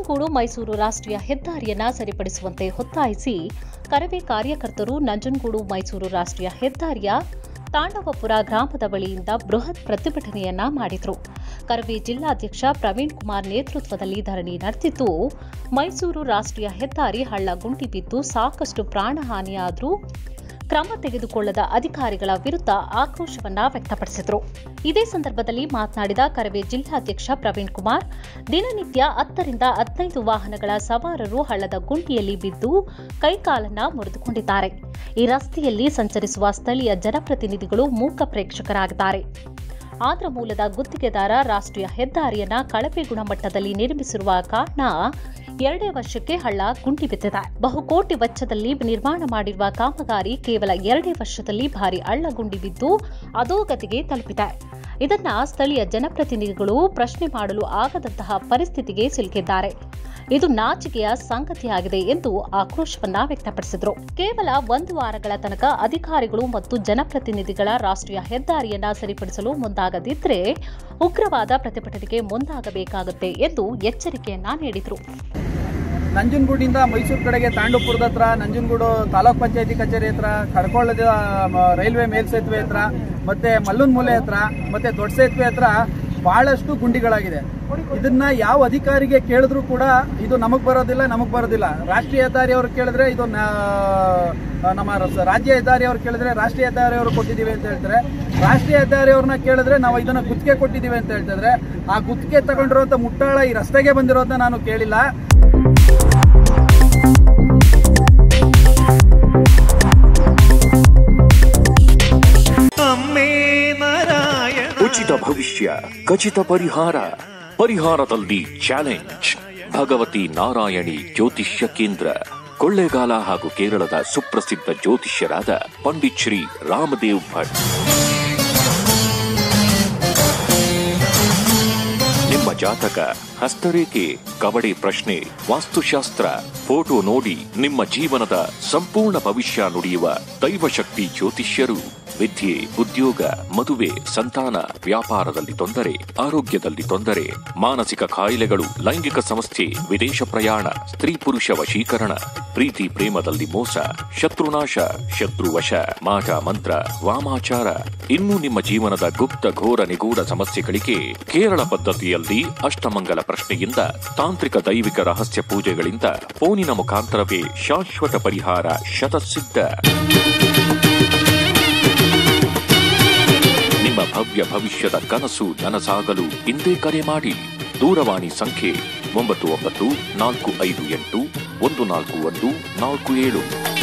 ನಂಜನಗೂಡು ಮೈಸೂರು ರಾಷ್ಟ್ರೀಯ ಹೆದ್ದಾರಿಯನ್ನ ಸರಿಪಡಿಸುವಂತೆ ಒತ್ತಾಯಿಸಿ ಕರವೇ ಕಾರ್ಯಕರ್ತರು ನಂಜನಗೂಡು ಮೈಸೂರು ರಾಷ್ಟ್ರೀಯ ಹೆದ್ದಾರಿಯ ತಾಂಡವಪುರ ಗ್ರಾಮದ ಬಳಿಯಿಂದ ಬೃಹತ್ ಪ್ರತಿಭಟನೆಯನ್ನ ಮಾಡಿದ್ರು ಕರವೇ ಜಿಲ್ಲಾಧ್ಯಕ್ಷ ಪ್ರವೀಣ್ ಕುಮಾರ್ ನೇತೃತ್ವದಲ್ಲಿ ಧರಣಿ ನಡೆದಿದ್ದು ಮೈಸೂರು ರಾಷ್ಟ್ರೀಯ ಹೆದ್ದಾರಿ ಹಳ್ಳ ಗುಂಡಿ ಬಿದ್ದು ಸಾಕಷ್ಟು ಪ್ರಾಣಹಾನಿಯಾದರೂ ಕ್ರಮ ತೆಗೆದುಕೊಳ್ಳದ ಅಧಿಕಾರಿಗಳ ವಿರುದ್ಧ ಆಕ್ರೋಶವನ್ನ ವ್ಯಕ್ತಪಡಿಸಿದರು ಇದೇ ಸಂದರ್ಭದಲ್ಲಿ ಮಾತನಾಡಿದ ಕರವೇ ಜಿಲ್ಲಾಧ್ಯಕ್ಷ ಪ್ರವೀಣ್ ಕುಮಾರ್ ದಿನನಿತ್ಯ ಹತ್ತರಿಂದ ಹದಿನೈದು ವಾಹನಗಳ ಸವಾರರು ಹಳ್ಳದ ಗುಂಡಿಯಲ್ಲಿ ಬಿದ್ದು ಕೈಕಾಲನ್ನ ಮುರಿದುಕೊಂಡಿದ್ದಾರೆ ಈ ರಸ್ತೆಯಲ್ಲಿ ಸಂಚರಿಸುವ ಸ್ಥಳೀಯ ಜನಪ್ರತಿನಿಧಿಗಳು ಮೂಕ ಪ್ರೇಕ್ಷಕರಾಗಿದ್ದಾರೆ ಆಂಧ್ರ ಮೂಲದ ಗುತ್ತಿಗೆದಾರ ರಾಷ್ಟ್ರೀಯ ಹೆದ್ದಾರಿಯನ್ನ ಕಳಪೆ ಗುಣಮಟ್ಟದಲ್ಲಿ ನಿರ್ಮಿಸಿರುವ ಕಾರಣ ಎರಡೇ ವರ್ಷಕ್ಕೆ ಹಳ್ಳ ಗುಂಡಿ ಬಿದ್ದಿದೆ ಬಹುಕೋಟಿ ವೆಚ್ಚದಲ್ಲಿ ನಿರ್ಮಾಣ ಮಾಡಿರುವ ಕಾಮಗಾರಿ ಕೇವಲ ಎರಡೇ ವರ್ಷದಲ್ಲಿ ಭಾರಿ ಹಳ್ಳ ಗುಂಡಿ ಬಿದ್ದು ಅಧೋಗತಿಗೆ ತಲುಪಿದೆ ಇದನ್ನ ಸ್ಥಳೀಯ ಜನಪ್ರತಿನಿಧಿಗಳು ಪ್ರಶ್ನೆ ಮಾಡಲು ಆಗದಂತಹ ಪರಿಸ್ಥಿತಿಗೆ ಸಿಲುಕಿದ್ದಾರೆ ಇದು ನಾಚಿಕೆಯ ಸಂಗತಿಯಾಗಿದೆ ಎಂದು ಆಕ್ರೋಶವನ್ನ ವ್ಯಕ್ತಪಡಿಸಿದರು ಕೇವಲ ಒಂದು ವಾರಗಳ ತನಕ ಅಧಿಕಾರಿಗಳು ಮತ್ತು ಜನಪ್ರತಿನಿಧಿಗಳ ರಾಷ್ಟ್ರೀಯ ಹೆದ್ದಾರಿಯನ್ನ ಸರಿಪಡಿಸಲು ಮುಂದಾಗದಿದ್ದರೆ ಉಗ್ರವಾದ ಪ್ರತಿಭಟನೆಗೆ ಮುಂದಾಗಬೇಕಾಗುತ್ತೆ ಎಂದು ಎಚ್ಚರಿಕೆಯನ್ನ ನೀಡಿದರು ನಂಜನಗೂಡಿಂದ ಮೈಸೂರು ಕಡೆಗೆ ತಾಂಡೂಪುರದ ಹತ್ರ ನಂಜನಗೂಡು ತಾಲೂಕ್ ಪಂಚಾಯತಿ ಕಚೇರಿ ಹತ್ರ ಕಡ್ಕೊಳ್ಳದ ಮ- ರೈಲ್ವೆ ಮೇಲ್ಸೇತುವೆ ಹತ್ರ ಮತ್ತೆ ಮಲ್ಲೂನ್ ಮೂಲೆ ಹತ್ರ ಮತ್ತೆ ದೊಡ್ಡ ಸೇತುವೆ ಹತ್ರ ಬಹಳಷ್ಟು ಗುಂಡಿಗಳಾಗಿದೆ ಇದನ್ನ ಯಾವ ಅಧಿಕಾರಿಗೆ ಕೇಳಿದ್ರು ಕೂಡ ಇದು ನಮಗ್ ಬರೋದಿಲ್ಲ ನಮಗ್ ಬರೋದಿಲ್ಲ ರಾಷ್ಟ್ರೀಯ ಹೆದ್ದಾರಿ ಅವ್ರು ಕೇಳಿದ್ರೆ ಇದು ನ- ನಮ್ಮ ರ- ರಾಜ್ಯ ಹೆದ್ದಾರಿ ಅವ್ರು ಕೇಳಿದ್ರೆ ರಾಷ್ಟ್ರೀಯ ಹೆದ್ದಾರಿ ಅವರು ಕೊಟ್ಟಿದ್ದೀವಿ ಅಂತ ಹೇಳ್ತಾರೆ ರಾಷ್ಟ್ರೀಯ ಹೆದ್ದಾರಿ ಅವ್ರನ್ನ ಕೇಳಿದ್ರೆ ನಾವು ಇದನ್ನ ಗುತ್ತಿಗೆ ಕೊಟ್ಟಿದ್ದೀವಿ ಅಂತ ಹೇಳ್ತಿದ್ರೆ ಆ ಗುತ್ತಿಗೆ ತಗೊಂಡಿರುವಂತ ಮುಟ್ಟಾಳ ಈ ರಸ್ತೆಗೆ ಬಂದಿರೋದನ್ನ ನಾನು ಕೇಳಿಲ್ಲ ಉಚಿತ ಭವಿಷ್ಯ ಖಚಿತ ಪರಿಹಾರ ಪರಿಹಾರದಲ್ಲಿ ಚಾಲೆಂಜ್ ಭಗವತಿ ನಾರಾಯಣಿ ಜ್ಯೋತಿಷ್ಯ ಕೇಂದ್ರ ಕೊಳ್ಳೇಗಾಲ ಹಾಗೂ ಕೇರಳದ ಸುಪ್ರಸಿದ್ಧ ಜ್ಯೋತಿಷ್ಯರಾದ ಪಂಡಿತ್ ಶ್ರೀ ರಾಮದೇವ್ ಭಟ್ ನಿಮ್ಮ ಜಾತಕ ಹಸ್ತರೇಖೆ ಕಬಡ್ಡಿ ಪ್ರಶ್ನೆ ವಾಸ್ತುಶಾಸ್ತ್ರ ಫೋಟೋ ನೋಡಿ ನಿಮ್ಮ ಜೀವನದ ಸಂಪೂರ್ಣ ಭವಿಷ್ಯ ನುಡಿಯುವ ದೈವಶಕ್ತಿ ಜ್ಯೋತಿಷ್ಯರು ವಿದ್ಯೆ ಉದ್ಯೋಗ ಮದುವೆ ಸಂತಾನ ವ್ಯಾಪಾರದಲ್ಲಿ ತೊಂದರೆ ಆರೋಗ್ಯದಲ್ಲಿ ತೊಂದರೆ ಮಾನಸಿಕ ಕಾಯಿಲೆಗಳು ಲೈಂಗಿಕ ಸಮಸ್ಯೆ ವಿದೇಶ ಪ್ರಯಾಣ ಸ್ತ್ರೀ ಪುರುಷ ವಶೀಕರಣ ಪ್ರೀತಿ ಪ್ರೇಮದಲ್ಲಿ ಮೋಸ ಶತ್ರುನಾಶ ಶತ್ರುವಶ ಮಾಟ ಮಂತ್ರ ವಾಮಾಚಾರ ಇನ್ನು ನಿಮ್ಮ ಜೀವನದ ಗುಪ್ತ ಘೋರ ನಿಗೂಢ ಸಮಸ್ಯೆಗಳಿಗೆ ಕೇರಳ ಪದ್ಧತಿಯಲ್ಲಿ ಅಷ್ಟಮಂಗಲ ಪ್ರಶ್ನೆಯಿಂದ ತಾಂತ್ರಿಕ ದೈವಿಕ ರಹಸ್ಯ ಪೂಜೆಗಳಿಂದ ಫೋನಿನ ಮುಖಾಂತರವೇ ಶಾಶ್ವತ ಪರಿಹಾರ ಶತಸಿದ್ಧ ನಿಮ್ಮ ಭವ್ಯ ಭವಿಷ್ಯದ ಕನಸು ನನಸಾಗಲು ಇಂದೇ ಕರೆ ಮಾಡಿ ದೂರವಾಣಿ ಸಂಖ್ಯೆ ಒಂಬತ್ತು ಒಂಬತ್ತು ನಾಲ್ಕು ಐದು ಎಂಟು ಒಂದು ನಾಲ್ಕು ಒಂದು ನಾಲ್ಕು ಏಳು